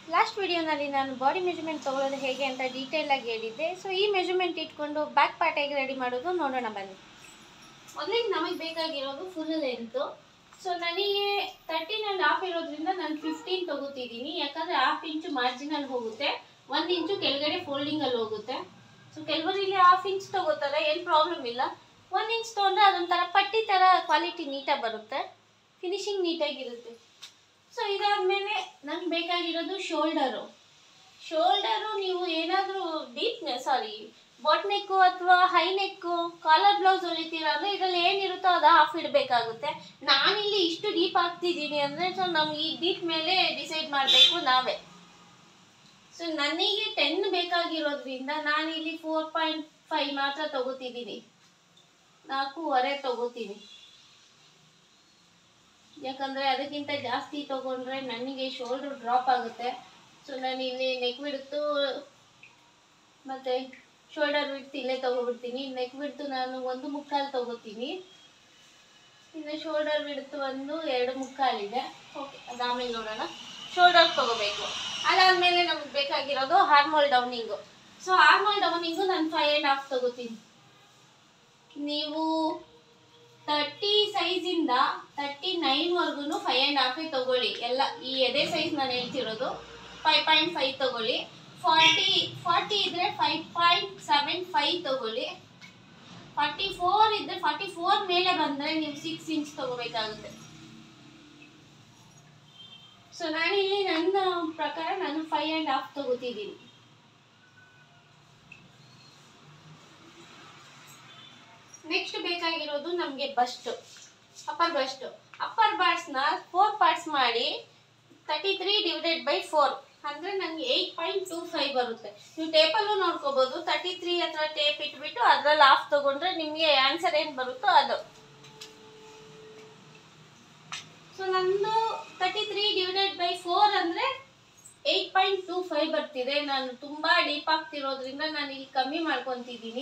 last ವಿಡಿಯೋನಲ್ಲಿ ನಾನು body measurement ತೊಗೊಳ್ಳೋದು ಹೇಗೆ ಅಂತ ಡೀಟೇಲ್ ಆಗಿ ಹೇಳಿದ್ದೆ ಸೊ ಈ ಮೆಜರ್ಮೆಂಟ್ ಇಟ್ಕೊಂಡು ಬ್ಯಾಕ್ ಪಾರ್ಟ್ ಹೇಗೆ ರೆಡಿ ಮಾಡೋದು ನೋಡೋಣ ಬನ್ನಿ ಮೊದಲಿಗೆ ನಮಗೆ ಬೇಕಾಗಿರೋದು ಫುಲ್ ಲೆಂತು ಸೊ ನನಗೆ ತರ್ಟೀನ್ ಆ್ಯಂಡ್ ಹಾಫ್ ಇರೋದ್ರಿಂದ ನಾನು ಫಿಫ್ಟೀನ್ ತೊಗೋತಿದ್ದೀನಿ ಯಾಕಂದರೆ ಹಾಫ್ ಇಂಚು ಮಾರ್ಜಿನಲ್ಲಿ ಹೋಗುತ್ತೆ ಒಂದು ಇಂಚು ಕೆಳಗಡೆ ಫೋಲ್ಡಿಂಗಲ್ಲಿ ಹೋಗುತ್ತೆ ಸೊ ಕೆಲವರು ಇಲ್ಲಿ ಹಾಫ್ ಇಂಚ್ ತೊಗೋತಾರೆ ಏನು ಪ್ರಾಬ್ಲಮ್ ಇಲ್ಲ ಒಂದು ಇಂಚ್ ತೊಗೊಂಡ್ರೆ ಅದೊಂಥರ ಪಟ್ಟಿ ಥರ ಕ್ವಾಲಿಟಿ ನೀಟಾಗಿ ಬರುತ್ತೆ ಫಿನಿಶಿಂಗ್ ನೀಟಾಗಿರುತ್ತೆ ಸೊ ಇದಾದ್ಮೇಲೆ ನಂಗೆ ಬೇಕಾಗಿರೋದು ಶೋಲ್ಡರು ಶೋಲ್ಡರು ನೀವು ಏನಾದರೂ ಡೀಪ್ ಸಾರಿ ಬಾಟ್ ನೆಕ್ಕು ಅಥವಾ ಹೈ ನೆಕ್ಕು ಕಾಲರ್ ಬ್ಲೌಸ್ ಹೊಲಿತೀರಾ ಅಂದರೆ ಇದರಲ್ಲಿ ಏನಿರುತ್ತೋ ಅದು ಹಾಫ್ ಇಡಬೇಕಾಗುತ್ತೆ ನಾನಿಲ್ಲಿ ಇಷ್ಟು ಡೀಪ್ ಹಾಕ್ತಿದ್ದೀನಿ ಅಂದರೆ ಸೊ ನಮ್ಗೆ ಈ ಡೀಪ್ ಮೇಲೆ ಡಿಸೈಡ್ ಮಾಡಬೇಕು ನಾವೇ ಸೊ ನನಗೆ ಟೆನ್ ಬೇಕಾಗಿರೋದ್ರಿಂದ ನಾನಿಲ್ಲಿ ಫೋರ್ ಪಾಯಿಂಟ್ ಫೈವ್ ಮಾತ್ರ ತಗೋತಿದ್ದೀನಿ ನಾಲ್ಕೂವರೆ ತಗೋತೀನಿ ಯಾಕಂದರೆ ಅದಕ್ಕಿಂತ ಜಾಸ್ತಿ ತಗೊಂಡ್ರೆ ನನಗೆ ಶೋಲ್ಡ್ರ್ ಡ್ರಾಪ್ ಆಗುತ್ತೆ ಸೊ ನಾನು ಇಲ್ಲಿ ನೆಕ್ ಬಿಡ್ತು ಮತ್ತು ಶೋಲ್ಡರ್ ಬಿಡ್ತು ಇಲ್ಲೇ ತೊಗೊಬಿಡ್ತೀನಿ ನೆಕ್ ಬಿಡ್ತು ನಾನು ಒಂದು ಮುಕ್ಕಾಲು ತೊಗೋತೀನಿ ಇನ್ನು ಶೋಲ್ಡರ್ ಬಿಡ್ತು ಒಂದು ಎರಡು ಮುಕ್ಕಾಲಿದೆ ಓಕೆ ಅದು ಆಮೇಲೆ ನೋಡೋಣ ಶೋಲ್ಡರ್ ತೊಗೋಬೇಕು ಅದಾದಮೇಲೆ ನಮ್ಗೆ ಬೇಕಾಗಿರೋದು ಹಾರ್ಮೋಲ್ ಡೌನಿಂಗು ಸೊ ಹಾರ್ಮೋಲ್ ಡೌನಿಂಗು ನಾನು ಫೈವ್ ಆ್ಯಂಡ್ ಹಾಫ್ ತೊಗೋತೀನಿ ನೀವು ತರ್ಟಿ ಸೈಜಿಂದ ತರ್ಟಿ ನೈನ್ವರೆಗೂ ಫೈವ್ ಆ್ಯಂಡ್ ಹಾಫೇ ತಗೊಳ್ಳಿ ಎಲ್ಲ ಈ ಎದೆ ಸೈಜ್ ನಾನು ಹೇಳ್ತಿರೋದು ಫೈವ್ ಪಾಯಿಂಟ್ ಫೈವ್ ತಗೊಳ್ಳಿ ಫಾರ್ಟಿ ಫಾರ್ಟಿ ಇದ್ದರೆ ಫೈವ್ ಪಾಯಿಂಟ್ ಸೆವೆನ್ ಫೈವ್ ತಗೊಳ್ಳಿ ಫಾರ್ಟಿ ಫೋರ್ ಇದ್ದರೆ ಫಾರ್ಟಿ ಫೋರ್ ಮೇಲೆ ಬಂದರೆ ನೀವು ಸಿಕ್ಸ್ ಇಂಚ್ ತಗೋಬೇಕಾಗುತ್ತೆ ಸೊ ನಾನಿಲ್ಲಿ ನನ್ನ ಪ್ರಕಾರ ನಾನು ಫೈವ್ ಆ್ಯಂಡ್ ಹಾಫ್ ತಗೋತಿದ್ದೀನಿ ನೆಕ್ಸ್ಟ್ ಬೇಕಾಗಿರೋದು ನಮಗೆ ಬಸ್ಟ್ ಅಪ್ಪರ್ ಬಸ್ಟ್ ಅಪ್ಪರ್ ಪಾರ್ಟ್ಸ್ನ ಫೋರ್ ಪಾರ್ಟ್ಸ್ ಮಾಡಿ thirty three divided by four ಅಂದರೆ ನನಗೆ ಏಯ್ಟ್ ಪಾಯಿಂಟ್ ಟೂ ಫೈವ್ ಬರುತ್ತೆ ನೀವು ಟೇಪಲ್ಲೂ ನೋಡ್ಕೋಬೋದು ತರ್ಟಿ ತ್ರೀ ಹತ್ರ ಟೇಪ್ ಇಟ್ಬಿಟ್ಟು ಅದ್ರಲ್ಲಿ ಆಫ್ ತೊಗೊಂಡ್ರೆ ನಿಮಗೆ ಆನ್ಸರ್ ಏನು ಬರುತ್ತೋ ಅದು ಸೊ ನಂದು thirty three divided by four ಅಂದರೆ ಏಯ್ಟ್ ಪಾಯಿಂಟ್ ಟೂ ಫೈವ್ ಬರ್ತಿದೆ ನಾನು ತುಂಬ ಡೀಪ್ ಆಗ್ತಿರೋದ್ರಿಂದ ನಾನು ಇಲ್ಲಿ ಕಮ್ಮಿ ಮಾಡ್ಕೊತಿದ್ದೀನಿ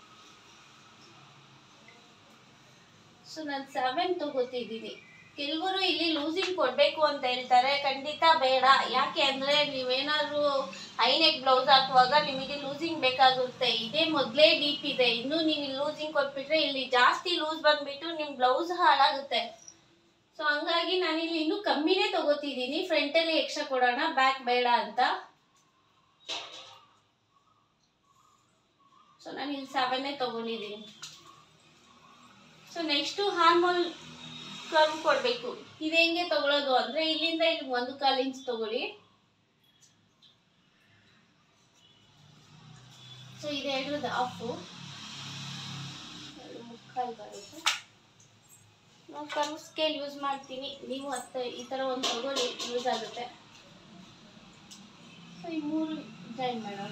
ಸೊ ನಾನು ಸೆವೆನ್ ತಗೋತಿದ್ದೀನಿ ಕೆಲವರು ಇಲ್ಲಿ ಲೂಸಿಂಗ್ ಕೊಡಬೇಕು ಅಂತ ಹೇಳ್ತಾರೆ ಖಂಡಿತ ಬೇಡ ಯಾಕೆ ಅಂದರೆ ನೀವೇನಾದರೂ ಐನೆಕ್ ಬ್ಲೌಸ್ ಹಾಕುವಾಗ ನಿಮಗೆ ಲೂಸಿಂಗ್ ಬೇಕಾಗುತ್ತೆ ಇದೇ ಮೊದಲೇ ಡೀಪ್ ಇದೆ ಇನ್ನೂ ನೀವು ಇಲ್ಲಿ ಲೂಸಿಂಗ್ ಕೊಟ್ಬಿಟ್ರೆ ಇಲ್ಲಿ ಜಾಸ್ತಿ ಲೂಸ್ ಬಂದ್ಬಿಟ್ಟು ನಿಮ್ಮ ಬ್ಲೌಸ್ ಹಾಳಾಗುತ್ತೆ ಸೊ ಹಂಗಾಗಿ ನಾನಿಲ್ಲಿ ಇನ್ನೂ ಕಮ್ಮಿನೇ ತಗೋತಿದ್ದೀನಿ ಫ್ರಂಟಲ್ಲಿ ಎಕ್ಸ್ಟ್ರಾ ಕೊಡೋಣ ಬ್ಯಾಕ್ ಬೇಡ ಅಂತ ಸೊ ನಾನು ಇಲ್ಲಿ ಸೆವೆನ್ನೇ ತಗೊಂಡಿದ್ದೀನಿ ಸೊ ನೆಕ್ಸ್ಟು ಹಾರ್ಮೋಲ್ ಕರ್ವ್ ಕೊಡಬೇಕು ಇದು ಹೆಂಗೆ ತಗೊಳ್ಳೋದು ಅಂದರೆ ಇಲ್ಲಿಂದ ಇಲ್ಲಿ ಒಂದು ಕಾಲು ಇಂಚ್ ತಗೊಳ್ಳಿ ಸೊ ಇದೆರಡ್ರದ್ದು ಹಾಫು ಎರಡು ಮುಕ್ಕಾಲು ಬರುತ್ತೆ ನಾವು ಕರ್ವ್ ಸ್ಕೇಲ್ ಯೂಸ್ ಮಾಡ್ತೀನಿ ನೀವು ಹತ್ತು ಈ ಥರ ಒಂದು ತಗೊಳ್ಳಿ ಯೂಸ್ ಆಗುತ್ತೆ ಸೊ ಈ ಮೂರು ಜಾಯಿನ್ ಮಾಡೋಣ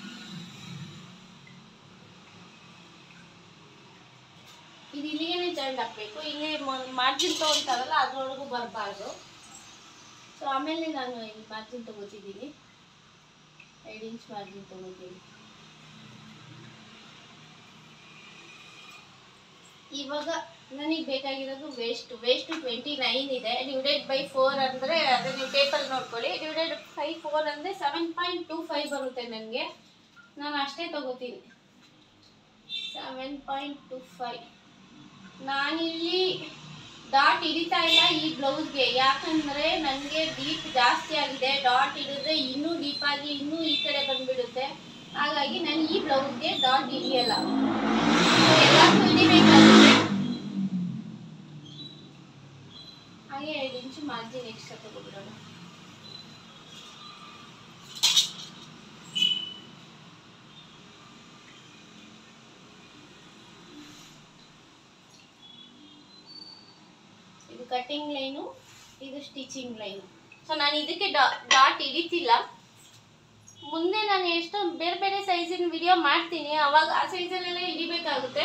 ಇದು ಇಲ್ಲಿಗೆ ಜಾಯಿಂಟ್ ಹಾಕಬೇಕು ಇಲ್ಲಿ ಮಾರ್ಜಿನ್ ತೊಗೊತಾರಲ್ಲ ಅದ್ರೊಳಗೂ ಬರಬಾರ್ದು ಸೊ ಆಮೇಲೆ ನಾನು ಇಲ್ಲಿ ಮಾರ್ಜಿನ್ ತೊಗೋತಿದ್ದೀನಿ ಎರಡು ಇಂಚ್ ಮಾರ್ಜಿನ್ ತೊಗೋತೀನಿ ಇವಾಗ ನನಗೆ ಬೇಕಾಗಿರೋದು ವೇಸ್ಟ್ ವೇಸ್ಟ್ ಟ್ವೆಂಟಿ ನೈನ್ ಇದೆ ಡಿವೈಡೆಡ್ ಬೈ ಫೋರ್ ಅಂದರೆ ಅದು ನೀವು ಪೇಪರ್ ನೋಡ್ಕೊಳ್ಳಿ ಡಿವೈಡೆಡ್ ಬೈ ಫೋರ್ ಅಂದರೆ ಸೆವೆನ್ ಪಾಯಿಂಟ್ ಟೂ ಫೈವ್ ಬರುತ್ತೆ ನನಗೆ ನಾನು ಅಷ್ಟೇ ತಗೋತೀನಿ ಸೆವೆನ್ ಪಾಯಿಂಟ್ ಟು ಫೈವ್ ನಾನಿಲ್ಲಿ ಡಾಟ್ ಹಿಡಿತಾ ಇಲ್ಲ ಈ ಬ್ಲೌಸ್ಗೆ ಯಾಕಂದರೆ ನನಗೆ ಡೀಪ್ ಜಾಸ್ತಿ ಆಗಿದೆ ಡಾಟ್ ಹಿಡಿದ್ರೆ ಇನ್ನೂ ಡೀಪ್ ಆಗಿ ಇನ್ನೂ ಈ ಕಡೆ ಬಂದ್ಬಿಡುತ್ತೆ ಹಾಗಾಗಿ ನಾನು ಈ ಬ್ಲೌಸ್ಗೆ ಡಾಟ್ ಹಿಡಿಯಲ್ಲ ಎಲ್ಲಕ್ಕೂ ಹಿಡಿಬೇಕಾಗುತ್ತೆ ಹಾಗೆ ಎರಡು ಇಂಚು ಮಾರ್ಜಿನ್ ಎಕ್ಸ್ಟ್ರಾ ತಗೊಬಿಡೋಣ ಇದು ಕಟಿಂಗ್ ಲೈನು ಇದು ಸ್ಟಿಚಿಂಗ್ ಲೈನು ಸೊ ನಾನು ಇದಕ್ಕೆ ಡಾಟ್ ಹಿಡಿತಿಲ್ಲ ಮುಂದೆ ನಾನು ಎಷ್ಟೋ ಬೇರೆ ಬೇರೆ ಸೈಜಿನ ವಿಡಿಯೋ ಮಾಡ್ತೀನಿ ಅವಾಗ ಆ ಸೈಜಲ್ಲೆಲ್ಲ ಹಿಡಿಬೇಕಾಗುತ್ತೆ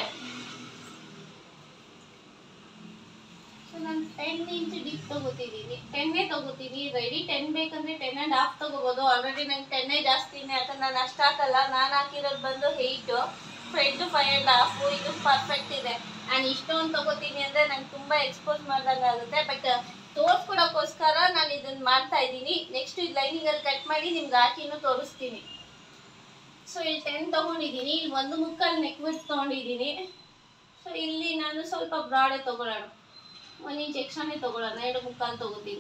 ಸೊ ನಾನು ಟೆನ್ ಇಂಚ್ ಡಿಪ್ ತಗೋತಿದ್ದೀನಿ ಟೆನ್ನೇ ತಗೋತೀನಿ ರೆಡಿ ಟೆನ್ ಬೇಕಂದ್ರೆ ಟೆನ್ ಆ್ಯಂಡ್ ಹಾಫ್ ತಗೋಬೋದು ಆಲ್ರೆಡಿ ನಂಗೆ ಟೆನ್ನೇ ಜಾಸ್ತಿನೇ ಯಾಕಂದ್ರೆ ನಾನು ಅಷ್ಟು ಹಾಕಲ್ಲ ನಾನು ಹಾಕಿರೋದು ಬಂದು eight front five and half ಇದು ಪರ್ಫೆಕ್ಟ್ ಇದೆ ನಾನು ಇಷ್ಟೊಂದು ತಗೋತೀನಿ ಅಂದರೆ ನಂಗೆ ತುಂಬ ಎಕ್ಸ್ಪೋಸ್ ಮಾಡ್ದಂಗೆ ಆಗುತ್ತೆ ಬಟ್ ತೋರ್ಸ್ಕೊಡೋಕ್ಕೋಸ್ಕರ ನಾನು ಇದನ್ನ ಮಾಡ್ತಾ ಇದ್ದೀನಿ ನೆಕ್ಸ್ಟ್ ಇದು ಲೈನಿಂಗಲ್ಲಿ ಕಟ್ ಮಾಡಿ ನಿಮ್ಗೆ ಹಾಕಿನೂ ತೋರಿಸ್ತೀನಿ ಸೊ ಇಲ್ಲಿ ಟೆನ್ ತೊಗೊಂಡಿದ್ದೀನಿ ಇಲ್ಲಿ ಒಂದು ಮುಕ್ಕಲ್ಲಿ ನೆಕ್ ಬಿಟ್ಟು ತೊಗೊಂಡಿದ್ದೀನಿ ಸೊ ಇಲ್ಲಿ ನಾನು ಸ್ವಲ್ಪ ಬ್ರಾಡೇ ತೊಗೊಳ್ಳೋಣ ಒಂದು ಇಂಚ್ ಎಕ್ಸ್ಟ್ರಾನೇ ತೊಗೊಳ್ಳೋಣ ಎರಡು ಮುಕ್ಕಾಲು ತೊಗೋತೀನಿ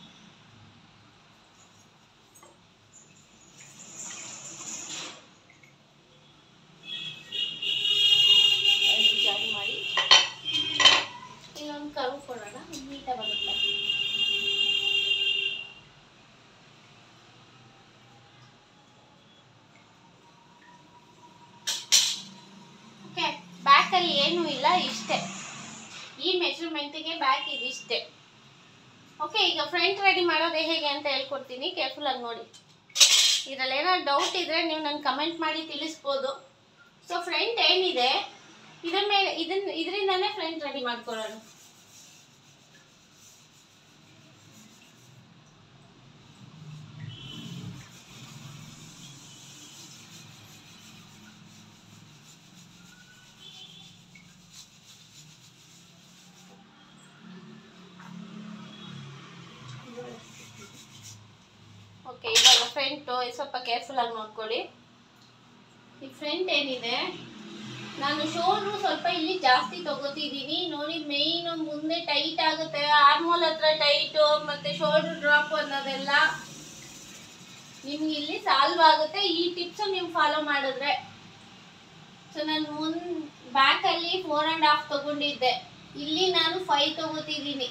ಜಾಯಿನ್ ಮಾಡಿ ಇಲ್ಲೊಂದು ಕರು ಕೊಡೋಣ ನೀಟಾಗಿ ಬರುತ್ತೆ ಓಕೆ ಬ್ಯಾಕಲ್ಲಿ ಏನೂ ಇಲ್ಲ ಇಷ್ಟೇ ಈ ಮೆಜರ್ಮೆಂಟಿಗೆ ಬ್ಯಾಕ್ ಇದಿಷ್ಟೇ ಓಕೆ ಈಗ ಫ್ರಂಟ್ ರೆಡಿ ಮಾಡೋದೇ ಹೇಗೆ ಅಂತ ಹೇಳ್ಕೊಡ್ತೀನಿ ಕೇರ್ಫುಲ್ ಆಗಿ ನೋಡಿ ಇದರಲ್ಲಿ ಏನಾದ್ರು ಡೌಟ್ ಇದ್ರೆ ನೀವು ನನ್ನ ಕಮೆಂಟ್ ಮಾಡಿ ತಿಳಿಸ್ಬೋದು ಸೊ ಫ್ರಂಟ್ ಏನಿದೆ ಇದ್ರ ಮೇಲೆ ಇದನ್ನ ಇದರಿಂದಾನೇ ಫ್ರಂಟ್ ರೆಡಿ ಮಾಡ್ಕೊಳ್ಳೋಣ ಓಕೆ ಇವಾಗ ಫ್ರಂಟು ಸ್ವಲ್ಪ ಕೇರ್ಫುಲ್ ಆಗಿ ನೋಡ್ಕೊಳ್ಳಿ ಈ ಫ್ರಂಟ್ ಏನಿದೆ ನಾನು ಶೋಲ್ಡ್ರು ಸ್ವಲ್ಪ ಇಲ್ಲಿ ಜಾಸ್ತಿ ತಗೋತಿದ್ದೀನಿ ನೋಡಿ ಮೇಯ್ನ್ ಮುಂದೆ ಟೈಟ್ ಆಗುತ್ತೆ ಆರ್ಮೋಲ್ ಹತ್ರ ಟೈಟು ಮತ್ತೆ ಶೋಲ್ಡರ್ ಡ್ರಾಪ್ ಅನ್ನೋದೆಲ್ಲ ನಿಮ್ಗೆ ಇಲ್ಲಿ ಸಾಲ್ವ್ ಆಗುತ್ತೆ ಈ ಟಿಪ್ಸ್ ನೀವು ಫಾಲೋ ಮಾಡಿದ್ರೆ ಸೊ ನಾನು ಮುನ್ ಬ್ಯಾಕಲ್ಲಿ ಫೋರ್ ಆ್ಯಂಡ್ ಹಾಫ್ ತಗೊಂಡಿದ್ದೆ ಇಲ್ಲಿ ನಾನು ಫೈವ್ ತಗೋತಿದ್ದೀನಿ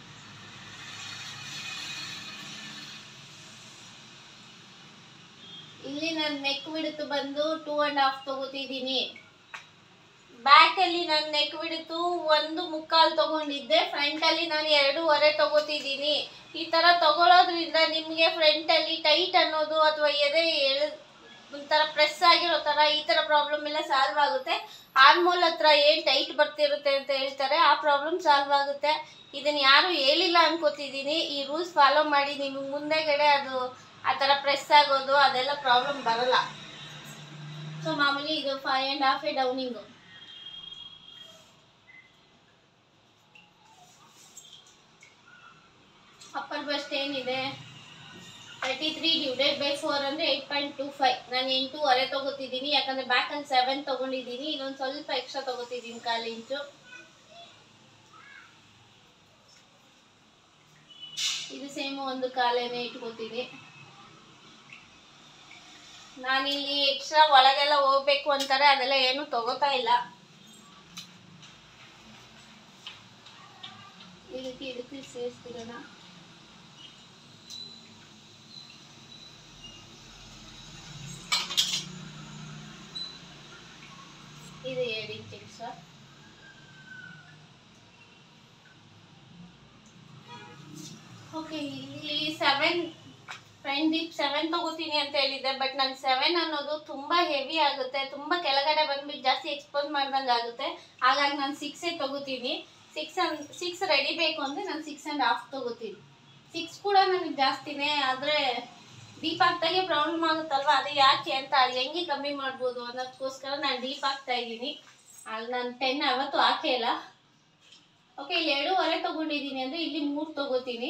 ಇಲ್ಲಿ ನನ್ನ ನೆಕ್ ಬಿಡುತ್ತು ಬಂದು ಟೂ ಆ್ಯಂಡ್ ಹಾಫ್ ತಗೋತಿದ್ದೀನಿ ಬ್ಯಾಕಲ್ಲಿ ನಾನು ನೆಕ್ ಬಿಡುತ್ತು ಒಂದು ಮುಕ್ಕಾಲು ತಗೊಂಡಿದ್ದೆ ಫ್ರಂಟಲ್ಲಿ ನಾನು ಎರಡೂವರೆ ತಗೋತಿದ್ದೀನಿ ಈ ಥರ ತಗೊಳ್ಳೋದ್ರಿಂದ ನಿಮಗೆ ಫ್ರಂಟಲ್ಲಿ ಟೈಟ್ ಅನ್ನೋದು ಅಥವಾ ಎದೆ ಎಳೆ ಒಂಥರ ಪ್ರೆಸ್ ಆಗಿರೋ ಥರ ಈ ಥರ ಪ್ರಾಬ್ಲಮ್ ಎಲ್ಲ ಸಾಲ್ವ್ ಆಗುತ್ತೆ ಆರ್ಮೋಲ್ ಹತ್ರ ಏನು ಟೈಟ್ ಬರ್ತಿರುತ್ತೆ ಅಂತ ಹೇಳ್ತಾರೆ ಆ ಪ್ರಾಬ್ಲಮ್ ಸಾಲ್ವ್ ಆಗುತ್ತೆ ಇದನ್ನ ಯಾರು ಹೇಳಿಲ್ಲ ಅನ್ಕೋತಿದ್ದೀನಿ ಈ ರೂಲ್ಸ್ ಫಾಲೋ ಮಾಡಿ ನಿಮಗೆ ಮುಂದೆಗಡೆ ಅದು ಆ ಥರ ಪ್ರೆಸ್ ಆಗೋದು ಅದೆಲ್ಲ ಪ್ರಾಬ್ಲಮ್ ಬರಲ್ಲ ಸೊ ಮಾಮೂಲಿ ಇದು ಫೈವ್ ಆ್ಯಂಡ್ ಹಾಫ್ ಎ ಡೌನಿಂಗು ಅಪ್ಪರ್ ಬಸ್ಟ್ ಏನಿದೆ thirty three divided by four ಅಂದರೆ ಏಯ್ಟ್ ಪಾಯಿಂಟ್ ಟು ಫೈವ್ ನಾನು ಎಂಟೂವರೆ ತೊಗೋತಿದ್ದೀನಿ ಯಾಕಂದರೆ ಬ್ಯಾಕಲ್ಲಿ ಸೆವೆನ್ ತೊಗೊಂಡಿದ್ದೀನಿ ಇನ್ನೊಂದು ಸ್ವಲ್ಪ ಎಕ್ಸ್ಟ್ರಾ ತೊಗೋತಿದ್ದೀನಿ ಕಾಲು ಇಂಚು ಇದು ಸೇಮ್ ಒಂದು ಕಾಲೇನೆ ಇಟ್ಕೋತೀನಿ ನಾನಿಲ್ಲಿ ಎಕ್ಸ್ಟ್ರಾ ಒಳಗೆಲ್ಲ ಹೋಗ್ಬೇಕು ಅಂತಾರೆ ಅದೆಲ್ಲ ಏನು ತಗೋತಾ ಇಲ್ಲ ಇದಕ್ಕೆ ಇದಕ್ಕೆ ಸೇರಿಸ್ಬಿಡೋಣ ಇದು ಎರಡು ಇಂಚ್ ಎಕ್ಸ್ಟ್ರಾ ಓಕೆ ಇಲ್ಲಿ ಸೆವೆನ್ ಫ್ರೆಂಡ್ ಡಿಪ್ ಸೆವೆನ್ ತಗೋತೀನಿ ಅಂತ ಹೇಳಿದ್ದೆ ಬಟ್ ನಂಗೆ ಸೆವೆನ್ ಅನ್ನೋದು ತುಂಬ ಹೆವಿ ಆಗುತ್ತೆ ತುಂಬ ಕೆಳಗಡೆ ಬಂದ್ಬಿಟ್ಟು ಜಾಸ್ತಿ ಎಕ್ಸ್ಪೋಸ್ ಮಾಡ್ದಂಗೆ ಆಗುತ್ತೆ ಹಾಗಾಗಿ ನಾನು ಸಿಕ್ಸೇ ತಗೋತೀನಿ ಸಿಕ್ಸ್ ಅನ್ ಸಿಕ್ಸ್ ರೆಡಿ ಬೇಕು ಅಂದರೆ ನಾನು ಸಿಕ್ಸ್ ಆ್ಯಂಡ್ ಹಾಫ್ ತಗೋತೀನಿ ಸಿಕ್ಸ್ ಕೂಡ ನನಗೆ ಜಾಸ್ತಿನೇ ಆದರೆ ಡೀಪ್ ಆಗ್ದಾಗೆ ಪ್ರಾಬ್ಲಮ್ ಆಗುತ್ತಲ್ವ ಅದು ಯಾಕೆ ಅಂತ ಅದು ಹೆಂಗೆ ಕಮ್ಮಿ ಮಾಡ್ಬೋದು ಅನ್ನೋದಕ್ಕೋಸ್ಕರ ನಾನು ಡೀಪ್ ಆಗ್ತಾ ಇದ್ದೀನಿ ಅಲ್ಲಿ ನಾನು ಟೆನ್ ಅವತ್ತು ಹಾಕೇ ಇಲ್ಲ ಓಕೆ ಇಲ್ಲಿ ಎರಡೂವರೆ ತಗೊಂಡಿದ್ದೀನಿ ಅಂದರೆ ಇಲ್ಲಿ ಮೂರು ತಗೋತೀನಿ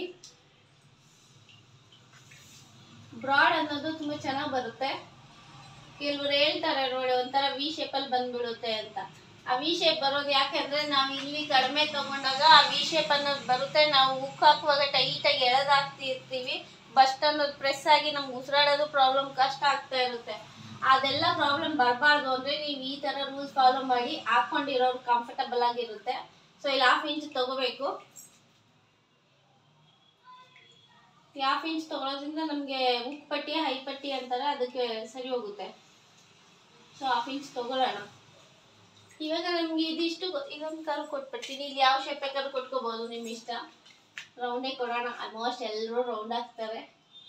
ಬ್ರಾಡ್ ಅನ್ನೋದು ತುಂಬ ಚೆನ್ನಾಗಿ ಬರುತ್ತೆ ಕೆಲವ್ರು ಹೇಳ್ತಾರೆ ನೋಡಿ ಒಂಥರ ವಿ ಶೇಪಲ್ಲಿ ಬಂದ್ಬಿಡುತ್ತೆ ಅಂತ ಆ ವಿ ಶೇಪ್ ಬರೋದು ಯಾಕೆಂದ್ರೆ ನಾವು ಇಲ್ಲಿ ಕಡಿಮೆ ತಗೊಂಡಾಗ ಆ ವಿ ಶೇಪ್ ಅನ್ನೋದು ಬರುತ್ತೆ ನಾವು ಉಕ್ ಹಾಕುವಾಗ ಟೈಟಾಗಿ ಎಳೆದಾಗ್ತಿರ್ತೀವಿ ಬಸ್ಟ್ ಅನ್ನೋದು ಪ್ರೆಸ್ ಆಗಿ ನಮ್ಗೆ ಉಸಿರಾಡೋದು ಪ್ರಾಬ್ಲಮ್ ಕಷ್ಟ ಆಗ್ತಾ ಇರುತ್ತೆ ಅದೆಲ್ಲ ಪ್ರಾಬ್ಲಮ್ ಬರಬಾರ್ದು ಅಂದರೆ ನೀವು ಈ ಥರ ರೂಲ್ಸ್ ಫಾಲೋ ಮಾಡಿ ಹಾಕ್ಕೊಂಡಿರೋರು ಕಂಫರ್ಟಬಲ್ ಆಗಿರುತ್ತೆ ಸೊ ಇಲ್ಲಿ ಹಾಫ್ ಇಂಚ್ ತಗೋಬೇಕು ಹಾಫ್ ಇಂಚ್ ತಗೊಳೋದ್ರಿಂದ ನಮಗೆ ಉಕ್ ಪಟ್ಟಿ ಹೈ ಪಟ್ಟಿ ಅಂತಾರೆ ಅದಕ್ಕೆ ಸರಿ ಹೋಗುತ್ತೆ ಸೊ ಹಾಫ್ ಇಂಚ್ ತಗೊಳ್ಳೋಣ ಇವಾಗ ನಮ್ಗೆ ಇದಿಷ್ಟು ಗೊ- ಇದೊಂದು ಕರು ಕೊಟ್ಬಿಡ್ತೀನಿ ಇಲ್ಲಿ ಯಾವ ಶೇಪ್ ಬೇಕಾದ್ರೂ ಕೊಟ್ಕೋಬೋದು ನಿಮ್ಮ ಇಷ್ಟ ರೌಂಡೇ ಕೊಡೋಣ ಆಲ್ಮೋಸ್ಟ್ ಎಲ್ಲರೂ ರೌಂಡ್ ಹಾಕ್ತಾರೆ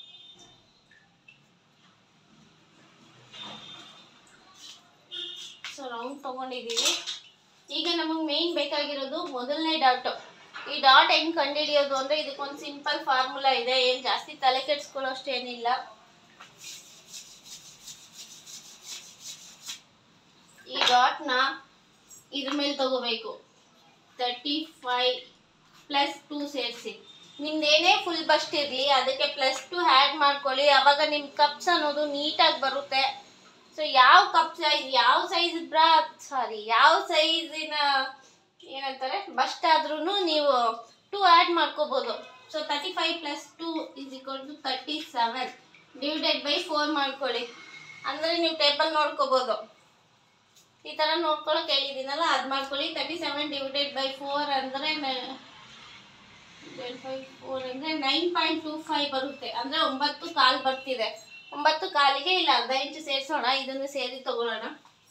ಸೊ ರೌಂಡ್ ತೊಗೊಂಡಿದ್ದೀವಿ ಈಗ ನಮಗೆ ಮೇಯ್ನ್ ಬೇಕಾಗಿರೋದು ಮೊದಲನೇ ಡಾಟು ಈ ಡಾಟ್ ಹೆಂಗ್ ಕಂಡುಹಿಡಿಯೋದು ಅಂದ್ರೆ ಇದಕ್ಕೊಂದು ಸಿಂಪಲ್ ಫಾರ್ಮುಲಾ ಇದೆ ಏನು ಜಾಸ್ತಿ ತಲೆ ಕೆಡ್ಸ್ಕೊಳ್ಳೋಷ್ಟು ಏನಿಲ್ಲ ಈ ಡಾಟ್ನ ಇದ್ರ ಮೇಲೆ ತಗೋಬೇಕು ತರ್ಟಿ ಫೈವ್ ಪ್ಲಸ್ ಟೂ ಸೇರಿಸಿ ನಿಮ್ದೇನೇ ಫುಲ್ ಬಸ್ಟ್ ಇರಲಿ ಅದಕ್ಕೆ ಪ್ಲಸ್ ಟು ಆ್ಯಡ್ ಮಾಡ್ಕೊಳ್ಳಿ ಅವಾಗ ನಿಮ್ಮ ಕಪ್ಸ್ ಅನ್ನೋದು ನೀಟಾಗಿ ಬರುತ್ತೆ ಸೊ ಯಾವ ಕಪ್ ಸೈಜ್ ಯಾವ ಸೈಜ್ ಬ್ರಾ ಸಾರಿ ಯಾವ ಸೈಜಿನ ಏನಂತಾರೆ ಬಸ್ಟ್ ಆದ್ರೂ ನೀವು ಟು ಆ್ಯಡ್ ಮಾಡ್ಕೋಬೋದು so thirty five plus two is equal to thirty seven divided by four ಮಾಡ್ಕೊಳ್ಳಿ ಅಂದರೆ ನೀವು ಟೇಬಲ್ ನೋಡ್ಕೋಬೋದು ಈ ಥರ ನೋಡ್ಕೊಳಕ್ ಹೇಳಿದ್ದೀನಲ್ಲ ಅದು ಮಾಡ್ಕೊಳ್ಳಿ thirty seven divided by four ಅಂದರೆ ಫೈವ್ ಫೋರ್ ಅಂದರೆ ನೈನ್ ಪಾಯಿಂಟ್ ಟೂ ಫೈವ್ ಬರುತ್ತೆ ಅಂದರೆ ಒಂಬತ್ತು ಕಾಲು ಬರ್ತಿದೆ ಒಂಬತ್ತು ಕಾಲಿಗೆ ಇಲ್ಲ ಅರ್ಧ ಇಂಚು ಸೇರಿಸೋಣ ಇದನ್ನು ಸೇರಿ ತಗೊಳ್ಳೋಣ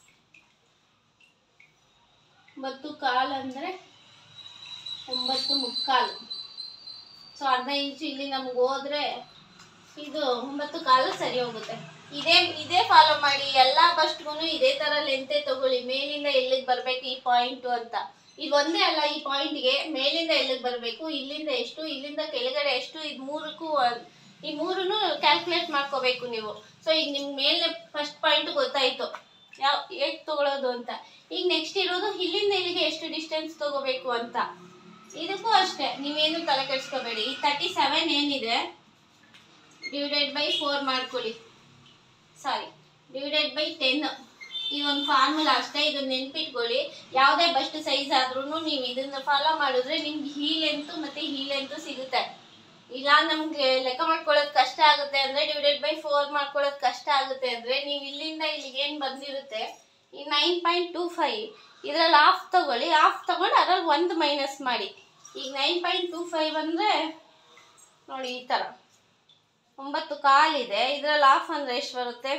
ಒಂಬತ್ತು ಕಾಲು ಅಂದರೆ ಒಂಬತ್ತು ಮುಕ್ಕಾಲು ಸೊ ಅರ್ಧ ಇಂಚು ಇಲ್ಲಿ ನಮ್ಗೆ ಹೋದ್ರೆ ಇದು ಒಂಬತ್ತು ಕಾಲು ಸರಿ ಹೋಗುತ್ತೆ ಇದೇ ಇದೇ ಫಾಲೋ ಮಾಡಿ ಎಲ್ಲ ಬಸ್ಟ್ಗೂ ಇದೇ ಥರ ಲೆಂತೆ ತಗೊಳ್ಳಿ ಮೇಲಿಂದ ಎಲ್ಲಿಗೆ ಬರಬೇಕು ಈ ಪಾಯಿಂಟು ಅಂತ ಇದು ಒಂದೇ ಅಲ್ಲ ಈ ಪಾಯಿಂಟ್ಗೆ ಮೇಲಿಂದ ಎಲ್ಲಿಗೆ ಬರಬೇಕು ಇಲ್ಲಿಂದ ಎಷ್ಟು ಇಲ್ಲಿಂದ ಕೆಳಗಡೆ ಎಷ್ಟು ಇದು ಮೂರಕ್ಕೂ ಒಂದ್- ಈ ಮೂರನ್ನು ಕ್ಯಾಲ್ಕುಲೇಟ್ ಮಾಡ್ಕೋಬೇಕು ನೀವು ಸೊ ಈಗ ನಿಮ್ಮ ಮೇಲೆ ಫಸ್ಟ್ ಪಾಯಿಂಟ್ ಗೊತ್ತಾಯ್ತು ಯಾವ ಹೇಗೆ ತಗೊಳ್ಳೋದು ಅಂತ ಈಗ ನೆಕ್ಸ್ಟ್ ಇರೋದು ಇಲ್ಲಿಂದ ಇಲ್ಲಿಗೆ ಎಷ್ಟು ಡಿಸ್ಟೆನ್ಸ್ ತಗೋಬೇಕು ಅಂತ ಇದಕ್ಕೂ ಅಷ್ಟೇ ನೀವೇನು ತಲೆ ಕೆಡಿಸ್ಕೋಬೇಡಿ ಈ ತರ್ಟಿ ಸೆವೆನ್ ಏನಿದೆ ಡಿವೈಡೆಡ್ ಬೈ ಫೋರ್ ಮಾಡ್ಕೊಳ್ಳಿ ಸಾರಿ ಡಿವೈಡೆಡ್ ಬೈ ಟೆನ್ ಈ ಒಂದು ಫಾರ್ಮುಲಾ ಅಷ್ಟೇ ಇದನ್ನ ನೆನ್ಪಿಟ್ಕೊಳ್ಳಿ ಯಾವುದೇ ಬಸ್ಟ್ ಸೈಜ್ ಆದ್ರೂ ನೀವು ಇದನ್ನ ಫಾಲೋ ಮಾಡಿದ್ರೆ ನಿಮ್ಗೆ ಹೀ ಲೆಂತು ಮತ್ತೆ ಹೀ ಲೆಂತು ಸಿಗುತ್ತೆ ಇಲ್ಲ ನಮ್ಗೆ ಲೆಕ್ಕ ಮಾಡ್ಕೊಳ್ಳೋದು ಕಷ್ಟ ಆಗುತ್ತೆ ಅಂದ್ರೆ ಡಿವೈಡೆಡ್ ಬೈ ಫೋರ್ ಮಾಡ್ಕೊಳ್ಳೋದು ಕಷ್ಟ ಆಗುತ್ತೆ ಅಂದ್ರೆ ನೀವು ಇಲ್ಲಿಂದ ಇಲ್ಲಿಗೆ ಏನು ಬಂದಿರುತ್ತೆ ಈ ನೈನ್ ಪಾಯಿಂಟ್ ಟೂ ಫೈವ್ ಇದರಲ್ಲಿ ಆಫ್ ತಗೊಳ್ಳಿ ಆಫ್ ತಗೊಂಡು ಅದ್ರಲ್ಲಿ ಒಂದು ಮೈನಸ್ ಮಾಡಿ ಈಗ ನೈನ್ ಪಾಯಿಂಟ್ ಟೂ ಫೈವ್ ಅಂದರೆ ನೋಡಿ ಈ ಥರ ಒಂಬತ್ತು ಕಾಲಿದೆ ಇದರಲ್ಲಿ ಆಫ್ ಅಂದರೆ ಎಷ್ಟು ಬರುತ್ತೆ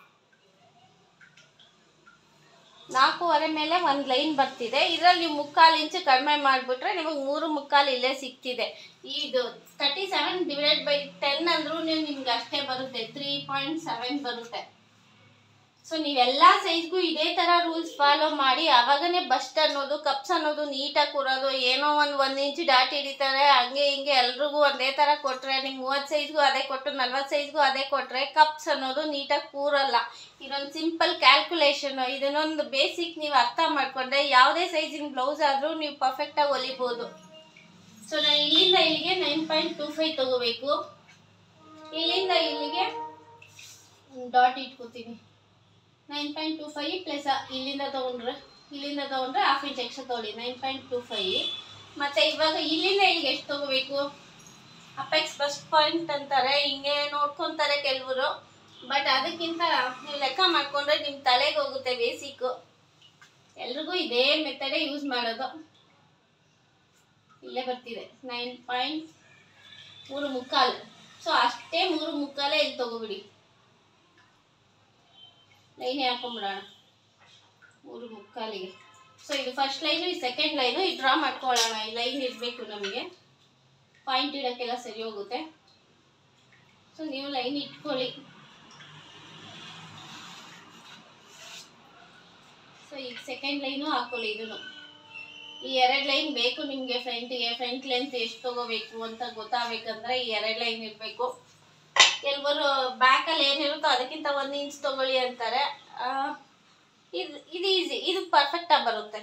ನಾಲ್ಕೂವರೆ ಮೇಲೆ ಒಂದು ಲೈನ್ ಬರ್ತಿದೆ ಇದರಲ್ಲಿ ನೀವು ಮುಕ್ಕಾಲು ಇಂಚು ಕಡಿಮೆ ಮಾಡಿಬಿಟ್ರೆ ನಿಮಗೆ ಮೂರು ಮುಕ್ಕಾಲು ಇಲ್ಲೇ ಸಿಗ್ತಿದೆ ಇದು thirty seven divided by ten ಅಂದ್ರೂ ನಿಮ್ಗೆ ಅಷ್ಟೇ ಬರುತ್ತೆ ತ್ರೀ ಪಾಯಿಂಟ್ ಸೆವೆನ್ ಬರುತ್ತೆ ಸೊ ನೀವೆಲ್ಲ ಸೈಜ್ಗೂ ಇದೇ ಥರ ರೂಲ್ಸ್ ಫಾಲೋ ಮಾಡಿ ಆವಾಗನೇ ಬಸ್ಟ್ ಅನ್ನೋದು ಕಪ್ಸ್ ಅನ್ನೋದು ನೀಟಾಗಿ ಕೂರೋದು ಏನೋ ಒಂದು ಒಂದು ಇಂಚು ಡಾಟ್ ಹಿಡಿತಾರೆ ಹಂಗೆ ಹಿಂಗೆ ಎಲ್ರಿಗೂ ಒಂದೇ ಥರ ಕೊಟ್ಟರೆ ನಿಮ್ಗೆ ಮೂವತ್ತು ಸೈಜ್ಗೂ ಅದೇ ಕೊಟ್ಟು ನಲ್ವತ್ತು ಸೈಜ್ಗೂ ಅದೇ ಕೊಟ್ಟರೆ ಕಪ್ಸ್ ಅನ್ನೋದು ನೀಟಾಗಿ ಕೂರಲ್ಲ ಇದೊಂದು ಸಿಂಪಲ್ ಕ್ಯಾಲ್ಕುಲೇಷನ್ ಇದನ್ನೊಂದು ಬೇಸಿಕ್ ನೀವು ಅರ್ಥ ಮಾಡಿಕೊಂಡ್ರೆ ಯಾವುದೇ ಸೈಜಿನ ಬ್ಲೌಸ್ ಆದರೂ ನೀವು ಪರ್ಫೆಕ್ಟಾಗಿ ಹೊಲಿಬೋದು ಸೊ ನಾನು ಇಲ್ಲಿಂದ ಇಲ್ಲಿಗೆ ನೈನ್ ಪಾಯಿಂಟ್ ಟೂ ಫೈವ್ ತಗೋಬೇಕು ಇಲ್ಲಿಂದ ಇಲ್ಲಿಗೆ ಡಾಟ್ ಇಟ್ಕೋತೀನಿ nine point two five plus ಇಲ್ಲಿಂದ ತೊಗೊಂಡ್ರೆ ಇಲ್ಲಿಂದ ತೊಗೊಂಡ್ರೆ ಹಾಫ್ ಇಂಚ್ ಎಕ್ಸ್ಟ್ರಾ ತೊಗೊಳ್ಳಿ ನೈನ್ ಪಾಯಿಂಟ್ ಟು ಫೈವ್ ಮತ್ತು ಇವಾಗ ಇಲ್ಲಿಂದ ಇಲ್ಲಿಗೆ ಎಷ್ಟು ತೊಗೋಬೇಕು ಅಪೆಕ್ಸ್ ಬಸ್ ಪಾಯಿಂಟ್ ಅಂತಾರೆ ಹಿಂಗೆ ನೋಡ್ಕೊತಾರೆ ಕೆಲವರು ಬಟ್ ಅದಕ್ಕಿಂತ ನೀವು ಲೆಕ್ಕ ಮಾಡಿಕೊಂಡ್ರೆ ನಿಮ್ಮ ತಲೆಗೆ ಹೋಗುತ್ತೆ ಬೇಸಿಕ್ಕು ಎಲ್ರಿಗೂ ಇದೇ ಮೆಥಡೇ ಯೂಸ್ ಮಾಡೋದು ಇಲ್ಲೇ ಬರ್ತಿದೆ ನೈನ್ ಪಾಯಿಂಟ್ ಮೂರು ಮುಕ್ಕಾಲು ಸೊ ಅಷ್ಟೇ ಮೂರು ಮುಕ್ಕಾಲೇ ಇಲ್ಲಿ ತಗೋಬಿಡಿ ಲೈನ್ ಹಾಕೊಂಬಿಡೋಣ ಮೂರು ಮುಕ್ಕಾಲಿಗೆ ಸೊ ಇದು ಫಸ್ಟ್ ಲೈನು ಈ ಸೆಕೆಂಡ್ ಲೈನು ಈ ಡ್ರಾ ಮಾಡ್ಕೊಳ್ಳೋಣ ಈ ಲೈನ್ ಇರಬೇಕು ನಮಗೆ ಪಾಯಿಂಟ್ ಇಡೋಕ್ಕೆಲ್ಲ ಸರಿ ಹೋಗುತ್ತೆ ಸೊ ನೀವು ಲೈನ್ ಇಟ್ಕೊಳ್ಳಿ ಸೊ ಈಗ ಸೆಕೆಂಡ್ ಲೈನು ಹಾಕೊಳ್ಳಿ ಇದನ್ನು ಈ ಎರಡು ಲೈನ್ ಬೇಕು ನಿಮಗೆ ಫ್ರಂಟಿಗೆ ಫ್ರಂಟ್ ಲೆಂತ್ ಎಷ್ಟು ತಗೋಬೇಕು ಅಂತ ಗೊತ್ತಾಗಬೇಕಂದ್ರೆ ಈ ಎರಡು ಲೈನ್ ಇರಬೇಕು ಕೆಲವರು ಬ್ಯಾಕಲ್ಲಿ ಏನಿರುತ್ತೋ ಅದಕ್ಕಿಂತ ಒಂದು ಇಂಚ್ ತಗೊಳ್ಳಿ ಅಂತಾರೆ ಆ, ಇದು ಇದು ಈಸಿ ಇದು ಪರ್ಫೆಕ್ಟಾಗಿ ಬರುತ್ತೆ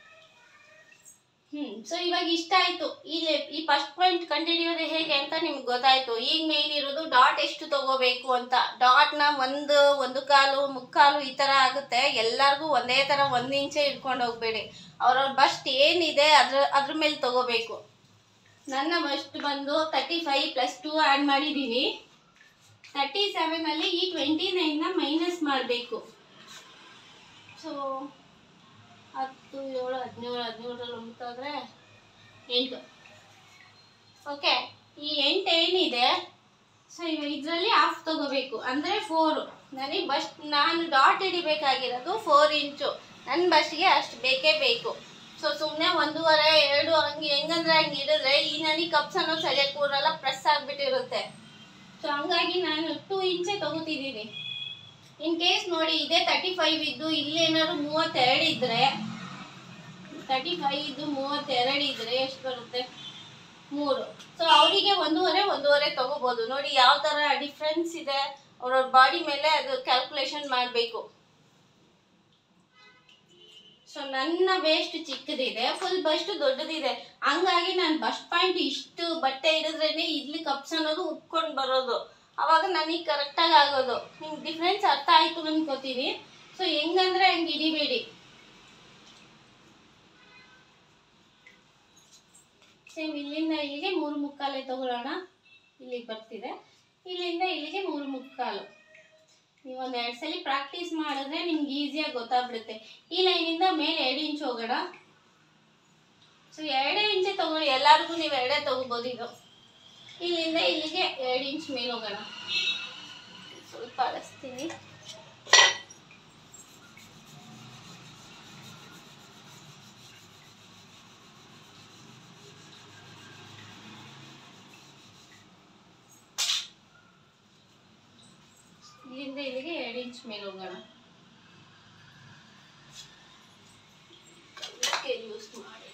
ಹ್ಞೂ ಸೊ ಇವಾಗ ಇಷ್ಟ ಆಯಿತು ಇಲ್ಲಿ ಈ ಫಸ್ಟ್ ಪಾಯಿಂಟ್ ಕಂಡುಹಿಡಿಯೋದು ಹೇಗೆ ಅಂತ ನಿಮ್ಗೆ ಗೊತ್ತಾಯಿತು ಈಗ ಮೇನ್ ಇರೋದು ಡಾಟ್ ಎಷ್ಟು ತಗೋಬೇಕು ಅಂತ ಡಾಟ್ನ ಒಂದು ಒಂದು ಕಾಲು ಮುಕ್ಕಾಲು ಈ ಥರ ಆಗುತ್ತೆ ಎಲ್ಲರಿಗೂ ಒಂದೇ ಥರ ಒಂದು ಇಂಚೆ ಇಟ್ಕೊಂಡು ಹೋಗಬೇಡಿ ಅವ್ರವ್ರ ಬಸ್ಟ್ ಏನಿದೆ ಅದ್ರ ಅದ್ರ ಮೇಲೆ ತಗೋಬೇಕು ನನ್ನ ಬಸ್ಟ್ ಬಂದು thirty five plus two add ಮಾಡಿದ್ದೀನಿ ತರ್ಟಿ ಸೆವೆನಲ್ಲಿ ಈ ಟ್ವೆಂಟಿ ನೈನ್ನ ಮೈನಸ್ ಮಾಡಬೇಕು ಸೊ ಹತ್ತು ಏಳು ಹದಿನೇಳು ಹದಿನೇಳರಲ್ಲಿ ಮುಗಿತಾದ್ರೆ ಎಂಟು ಓಕೆ ಈ ಎಂಟು ಏನಿದೆ ಸೊ ಇವಾಗ ಇದರಲ್ಲಿ ಹಾಫ್ ತಗೋಬೇಕು ಅಂದರೆ ಫೋರು ನನಗೆ ಬಸ್ ನಾನು ಡಾಟ್ ಹಿಡಿಬೇಕಾಗಿರೋದು ಫೋರ್ ಇಂಚು ನನ್ನ ಬಸ್ಗೆ ಅಷ್ಟು ಬೇಕೇ ಬೇಕು ಸೊ ಸುಮ್ಮನೆ ಒಂದೂವರೆ ಎರಡು ಹಂಗೆ ಹೆಂಗಂದ್ರೆ ಹಂಗೆ ಹಿಡಿದ್ರೆ ಈ ನನಗೆ ಕಪ್ಸ್ ಅನ್ನೋದು ಸರಿಯಾಗಿ ಕೂರಲ್ಲ ಪ್ರೆಸ್ ಆಗಿಬಿಟ್ಟಿರುತ್ತೆ ಸೊ ಹಂಗಾಗಿ ನಾನು ಟೂ ಇಂಚೆ ತಗೋತಿದ್ದೀನಿ ಇನ್ ಕೇಸ್ ನೋಡಿ ಇದೇ ತರ್ಟಿ ಫೈವ್ ಇದ್ದು ಇಲ್ಲೇನಾದ್ರು ಮೂವತ್ತೆರಡು ಇದ್ರೆ ತರ್ಟಿ ಫೈವ್ ಇದ್ದು ಮೂವತ್ತೆರಡು ಇದ್ರೆ ಎಷ್ಟು ಬರುತ್ತೆ ಮೂರು ಸೊ ಅವರಿಗೆ ಒಂದೂವರೆ ಒಂದೂವರೆ ತಗೋಬೋದು ನೋಡಿ ಯಾವ ಥರ ಡಿಫ್ರೆನ್ಸ್ ಇದೆ ಅವ್ರವ್ರ ಬಾಡಿ ಮೇಲೆ ಅದು ಕ್ಯಾಲ್ಕುಲೇಷನ್ ಮಾಡಬೇಕು ಸೊ ನನ್ನ ವೇಸ್ಟ್ ಚಿಕ್ಕದಿದೆ ಫುಲ್ ಬಸ್ಟ್ ದೊಡ್ಡದಿದೆ ಹಂಗಾಗಿ ನಾನು ಬಸ್ಟ್ ಪಾಯಿಂಟ್ ಇಷ್ಟು ಬಟ್ಟೆ ಹಿಡಿದ್ರೇನೆ ಇಡ್ಲಿ ಕಪ್ಸ್ ಅನ್ನೋದು ಉಪ್ಕೊಂಡು ಬರೋದು ಅವಾಗ ನನಗೆ ಕರೆಕ್ಟಾಗಿ ಆಗೋದು ನಿಮ್ಗೆ ಡಿಫ್ರೆನ್ಸ್ ಅರ್ಥ ಆಯ್ತು ಅನ್ಕೋತೀನಿ ಸೊ ಹೆಂಗಂದ್ರೆ ಹಂಗೆ ಹಿಡಿಬೇಡಿ ಸೇಮ್ ಇಲ್ಲಿಂದ ಇಲ್ಲಿಗೆ ಮೂರು ಮುಕ್ಕಾಲೇ ತಗೊಳ್ಳೋಣ ಇಲ್ಲಿಗೆ ಬರ್ತಿದೆ ಇಲ್ಲಿಂದ ಇಲ್ಲಿಗೆ ಮೂರು ಮುಕ್ಕಾಲು ನೀವು ಒಂದು ಎರಡು ಸಲ ಪ್ರಾಕ್ಟೀಸ್ ಮಾಡಿದ್ರೆ ನಿಮ್ಗೆ ಈಸಿಯಾಗಿ ಗೊತ್ತಾಗ್ಬಿಡುತ್ತೆ ಈ ಲೈನಿಂದ ಮೇಲೆ ಎರಡು ಇಂಚ್ ಹೋಗೋಣ ಸೊ ಎರಡೇ ಇಂಚೆ ತಗೊಳ್ಳಿ ಎಲ್ಲರಿಗೂ ನೀವು ಎರಡೇ ತಗೋಬೋದು ಇದು ಇಲ್ಲಿಂದ ಇಲ್ಲಿಗೆ ಎರಡು ಇಂಚ್ ಮೇಲೆ ಹೋಗೋಣ ಸ್ವಲ್ಪ ಅಳಿಸ್ತೀನಿ ಇಲ್ಲಿಂದ ಇಲ್ಲಿಗೆ ಎರಡು ಇಂಚ್ ಮೇಲೆ ಹೋಗೋಣ ಯೂಸ್ ಮಾಡಿ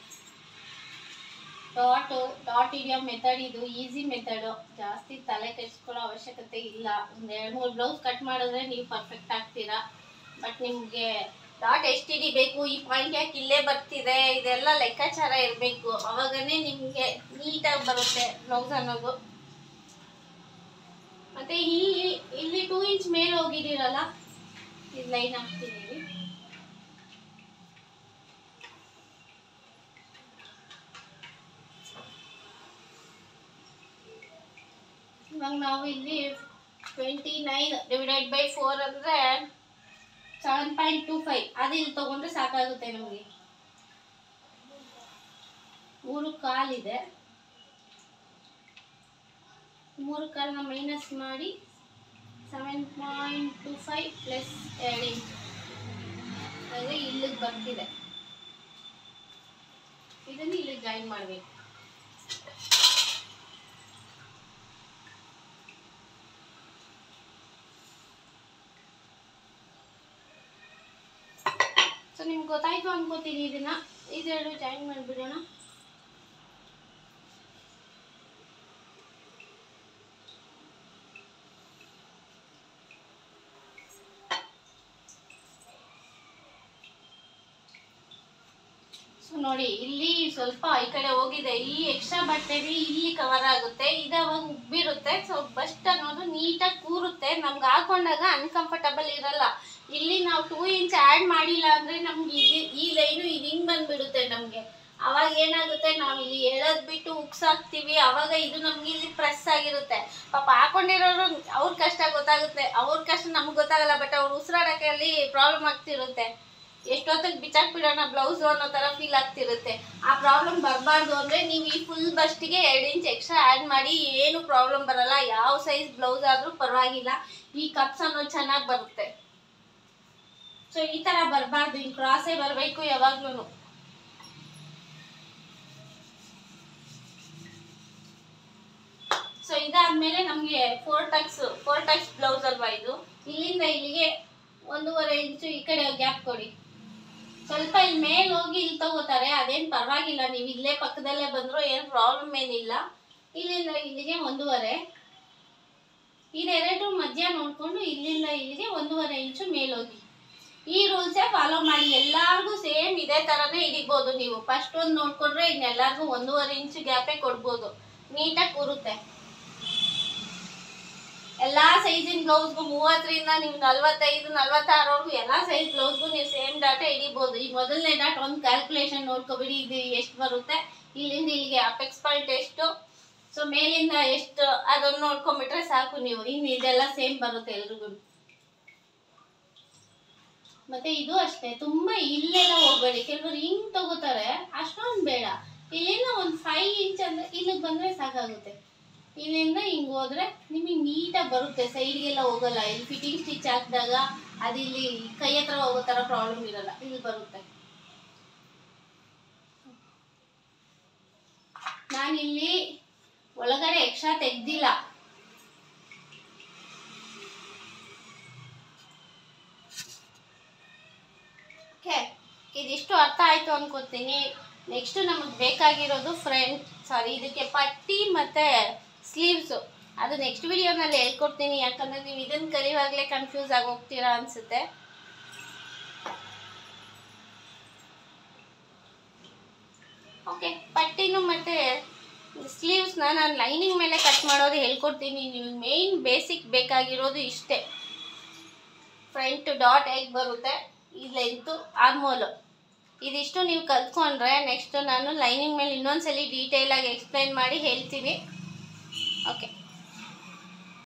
ಡಾಟ್ ಡಾಟ್ ಹಿಡಿಯೋ ಮೆಥಡ್ ಇದು ಈಸಿ ಮೆಥಡ್ ಜಾಸ್ತಿ ತಲೆ ಕೆಡಿಸ್ಕೊಳ್ಳೋ ಅವಶ್ಯಕತೆ ಇಲ್ಲ ಒಂದು ಎರಡು ಮೂರು ಬ್ಲೌಸ್ ಕಟ್ ಮಾಡಿದ್ರೆ ನೀವು ಪರ್ಫೆಕ್ಟ್ ಆಗ್ತೀರಾ ಬಟ್ ನಿಮಗೆ ಡಾಟ್ ಎಷ್ಟು ಹಿಡಿಬೇಕು ಈ ಪಾಯಿಂಟ್ ಯಾಕೆ ಇಲ್ಲೇ ಬರ್ತಿದೆ ಇದೆಲ್ಲ ಲೆಕ್ಕಾಚಾರ ಇರಬೇಕು ಅವಾಗನೇ ನಿಮಗೆ ನೀಟಾಗಿ ಬರುತ್ತೆ ಬ್ಲೌಸ್ ಅನ್ನೋದು ಮತ್ತೆ ಇಲ್ಲಿ ಇಲ್ಲಿ ಟೂ ಇಂಚ್ ಮೇಲೆ ಹೋಗಿದ್ದೀರಲ್ಲ ಇದು ಲೈನ್ ಹಾಕ್ತೀನಿ ಇವಾಗ ನಾವು ಇಲ್ಲಿ twenty nine divided by four ಅಂದರೆ ಸೆವೆನ್ ಪಾಯಿಂಟ್ ಟೂ ಫೈವ್ ಅದು ಇಲ್ಲಿ ತೊಗೊಂಡ್ರೆ ಸಾಕಾಗುತ್ತೆ ನಮಗೆ ಮೂರು ಕಾಲಿದೆ ಮೂರು ಕಾಲನ್ನ ಮೈನಸ್ ಮಾಡಿ seven point two five plus ಎರಡು ಇಂಚ್ ಅಂದರೆ ಇಲ್ಲಿಗೆ ಬರ್ತಿದೆ ಇದನ್ನು ಇಲ್ಲಿಗೆ ಜಾಯಿನ್ ಮಾಡಬೇಕು ಸೊ ನಿಮ್ಗೆ ಗೊತ್ತಾಯ್ತು ಅನ್ಕೋತೀನಿ ಇದನ್ನ ಇದೆರಡು ಜಾಯಿನ್ ಮಾಡಿಬಿಡೋಣ ಸೊ ನೋಡಿ ಇಲ್ಲಿ ಸ್ವಲ್ಪ ಈ ಕಡೆ ಹೋಗಿದೆ ಈ ಎಕ್ಸ್ಟ್ರಾ ಬಟ್ಟೆಗೆ ಇಲ್ಲಿ ಕವರ್ ಆಗುತ್ತೆ ಇದು ಅವಾಗ ಉಬ್ಬಿರುತ್ತೆ ಸೊ ಬಸ್ಟ್ ಅನ್ನೋದು ನೀಟಾಗಿ ಕೂರುತ್ತೆ ನಮ್ಗೆ ಹಾಕೊಂಡಾಗ ಅನ್ಕಂಫರ್ಟಬಲ್ ಇರಲ್ಲ ಇಲ್ಲಿ ನಾವು ಟೂ ಇಂಚ್ ಆ್ಯಡ್ ಮಾಡಿಲ್ಲ ಅಂದ್ರೆ ನಮ್ಗೆ ಇದು ಈ ಲೈನು ಇದು ಹಿಂಗ್ ಬಂದ್ಬಿಡುತ್ತೆ ನಮಗೆ ಅವಾಗ ಏನಾಗುತ್ತೆ ನಾವು ಇಲ್ಲಿ ಎಳದ್ ಬಿಟ್ಟು ಉಕ್ಸಾಕ್ತಿವಿ ಅವಾಗ ಇದು ನಮ್ಗೆ ಇಲ್ಲಿ ಪ್ರೆಸ್ ಆಗಿರುತ್ತೆ ಪಾಪ ಹಾಕೊಂಡಿರೋರು ಅವ್ರ ಕಷ್ಟ ಗೊತ್ತಾಗುತ್ತೆ ಅವ್ರ ಕಷ್ಟ ನಮ್ಗೆ ಗೊತ್ತಾಗಲ್ಲ ಬಟ್ ಅವ್ರು ಉಸಿರಾಡಕ್ಕೆ ಅಲ್ಲಿ ಪ್ರಾಬ್ಲಮ್ ಆಗ್ತಿರುತ್ತೆ ಎಷ್ಟೊತ್ತಿಗೆ ಬಿಚ್ಚಾಕ್ ಬಿಡೋಣ ಬ್ಲೌಸ್ ಅನ್ನೋ ಥರ ಫೀಲ್ ಆಗ್ತಿರುತ್ತೆ ಆ ಪ್ರಾಬ್ಲಮ್ ಬರಬಾರ್ದು ಅಂದರೆ ನೀವು ಈ ಫುಲ್ ಬಸ್ಟಿಗೆ ಎರಡು ಇಂಚ್ ಎಕ್ಸ್ಟ್ರಾ ಆ್ಯಡ್ ಮಾಡಿ ಏನು ಪ್ರಾಬ್ಲಮ್ ಬರಲ್ಲ ಯಾವ ಸೈಜ್ ಬ್ಲೌಸ್ ಆದರೂ ಪರವಾಗಿಲ್ಲ ಈ ಕಪ್ಸ್ ಅನ್ನೋದು ಚೆನ್ನಾಗಿ ಬರುತ್ತೆ ಸೊ ಈ ಥರ ಬರಬಾರ್ದು ಹಿಂಗೆ ಕ್ರಾಸೇ ಬರಬೇಕು ಯಾವಾಗ್ಲೂ ಸೊ ಇದಾದ್ಮೇಲೆ ನಮಗೆ four tucks four tucks blouse ಅಲ್ವಾ ಇದು ಇಲ್ಲಿಂದ ಇಲ್ಲಿಗೆ ಒಂದೂವರೆ ಇಂಚು ಈ ಕಡೆ ಗ್ಯಾಪ್ ಕೊಡಿ ಸ್ವಲ್ಪ ಇಲ್ಲಿ ಮೇಲೆ ಹೋಗಿ ಇಲ್ಲಿ ತಗೋತಾರೆ ಅದೇನು ಪರವಾಗಿಲ್ಲ ನೀವು ಇಲ್ಲೇ ಪಕ್ಕದಲ್ಲೇ ಬಂದರೂ ಏನು ಪ್ರಾಬ್ಲಮ್ ಏನಿಲ್ಲ ಇಲ್ಲಿಂದ ಇಲ್ಲಿಗೆ ಒಂದೂವರೆ ಇದೆರಡು ಮಧ್ಯ ನೋಡಿಕೊಂಡು ಇಲ್ಲಿಂದ ಇಲ್ಲಿಗೆ ಒಂದೂವರೆ ಇಂಚು ಮೇಲೋಗಿ ಈ ರೂಲ್ಸೇ ಫಾಲೋ ಮಾಡಿ ಎಲ್ಲಾರ್ಗೂ ಸೇಮ್ ಇದೇ ಥರನೇ ಹಿಡಿಬೋದು ನೀವು ಫಸ್ಟ್ ಒಂದು ನೋಡ್ಕೊಂಡ್ರೆ ಇನ್ನೆಲ್ಲರಿಗೂ ಒಂದೂವರೆ ಇಂಚು ಗ್ಯಾಪೇ ಕೊಡ್ಬೋದು ನೀಟಾಗಿ ಕೂರುತ್ತೆ ಎಲ್ಲಾ ಸೈಜಿನ ಬ್ಲೌಸ್ಗೂ ಮೂವತ್ತರಿಂದ ನೀವು ನಲ್ವತ್ತೈದು ನಲ್ವತ್ತಾರವರೆಗೂ ಎಲ್ಲಾ ಸೈಜ್ ಬ್ಲೌಸ್ಗೂ ನೀವು ಸೇಮ್ ಡಾಟಾ ಹಿಡಿಬೋದು ಈ ಮೊದಲನೇ ಡಾಟ್ ಒಂದು ಕ್ಯಾಲ್ಕುಲೇಷನ್ ನೋಡ್ಕೊಬಿಡಿ ಇದು ಎಷ್ಟು ಬರುತ್ತೆ ಇಲ್ಲಿಂದ ಇಲ್ಲಿಗೆ ಅಪೆಕ್ಸ್ ಪಾಯಿಂಟ್ ಎಷ್ಟು ಸೊ ಮೇಲಿಂದ ಎಷ್ಟು ಅದನ್ನ ನೋಡ್ಕೊಂಡ್ಬಿಟ್ರೆ ಸಾಕು ನೀವು ಇನ್ನು ಇದೆಲ್ಲ ಸೇಮ್ ಬರುತ್ತೆ ಎಲ್ರಿಗೂ ಮತ್ತೆ ಇದು ಅಷ್ಟೇ ತುಂಬಾ ಇಲ್ಲೆಲ್ಲ ಹೋಗ್ಬೇಡಿ ಕೆಲವರು ಹಿಂಗ್ ತಗೋತಾರೆ ಅಷ್ಟೊಂದು ಬೇಡ ಇಲ್ಲಿಂದ ಒಂದು ಫೈವ್ ಇಂಚ್ ಅಂದ್ರೆ ಇಲ್ಲಿಗೆ ಬಂದ್ರೆ ಸಾಕಾಗುತ್ತೆ ಇಲ್ಲಿಂದ ಹಿಂಗ್ ಹೋದ್ರೆ ನಿಮಗೆ ನೀಟಾಗಿ ಬರುತ್ತೆ ಸೈಡ್ಗೆಲ್ಲ ಹೋಗಲ್ಲ ಇಲ್ಲಿ ಫಿಟ್ಟಿಂಗ್ ಸ್ಟಿಚ್ ಹಾಕಿದಾಗ ಅದು ಇಲ್ಲಿ ಕೈ ಹತ್ರ ಹೋಗೋ ಥರ ಪ್ರಾಬ್ಲಮ್ ಇರಲ್ಲ ಇಲ್ಲಿ ಬರುತ್ತೆ ನಾನಿಲ್ಲಿ ಒಳಗಡೆ ಎಕ್ಸ್ಟ್ರಾ ತೆಗ್ದಿಲ್ಲ ಓಕೆ ಇದಿಷ್ಟು ಅರ್ಥ ಆಯ್ತು ಅನ್ಕೋತೀನಿ ನೆಕ್ಸ್ಟ್ ನಮಗೆ ಬೇಕಾಗಿರೋದು ಫ್ರಂಟ್ ಸಾರಿ ಇದಕ್ಕೆ ಪಟ್ಟಿ ಮತ್ತೆ ಸ್ಲೀವ್ಸು ಅದು ನೆಕ್ಸ್ಟ್ ವಿಡಿಯೋನಲ್ಲಿ ಹೇಳ್ಕೊಡ್ತೀನಿ ಯಾಕಂದ್ರೆ ನೀವು ಇದನ್ನ ಕಲಿಯುವಾಗಲೇ ಕನ್ಫ್ಯೂಸ್ ಆಗಿ ಹೋಗ್ತೀರಾ ಅನ್ಸುತ್ತೆ ಓಕೆ ಪಟ್ಟಿನೂ ಮತ್ತು ಸ್ಲೀವ್ಸ್ನ ನಾನು ಲೈನಿಂಗ್ ಮೇಲೆ ಕಟ್ ಮಾಡೋದು ಹೇಳ್ಕೊಡ್ತೀನಿ ನಿಮಗೆ ಮೇಯ್ನ್ ಬೇಸಿಕ್ ಬೇಕಾಗಿರೋದು ಇಷ್ಟೇ ಫ್ರಂಟ್ ಡಾಟ್ ಹೇಗೆ ಬರುತ್ತೆ ಈ ಲೆಂತು ಆರ್ಮೋಲು ಇದಿಷ್ಟು ನೀವು ಕಲ್ತ್ಕೊಂಡ್ರೆ ನೆಕ್ಸ್ಟ್ ನಾನು ಲೈನಿಂಗ್ ಮೇಲೆ ಇನ್ನೊಂದ್ಸಲಿ ಡೀಟೇಲಾಗಿ ಎಕ್ಸ್ಪ್ಲೈನ್ ಮಾಡಿ ಹೇಳ್ತೀನಿ ಓಕೆ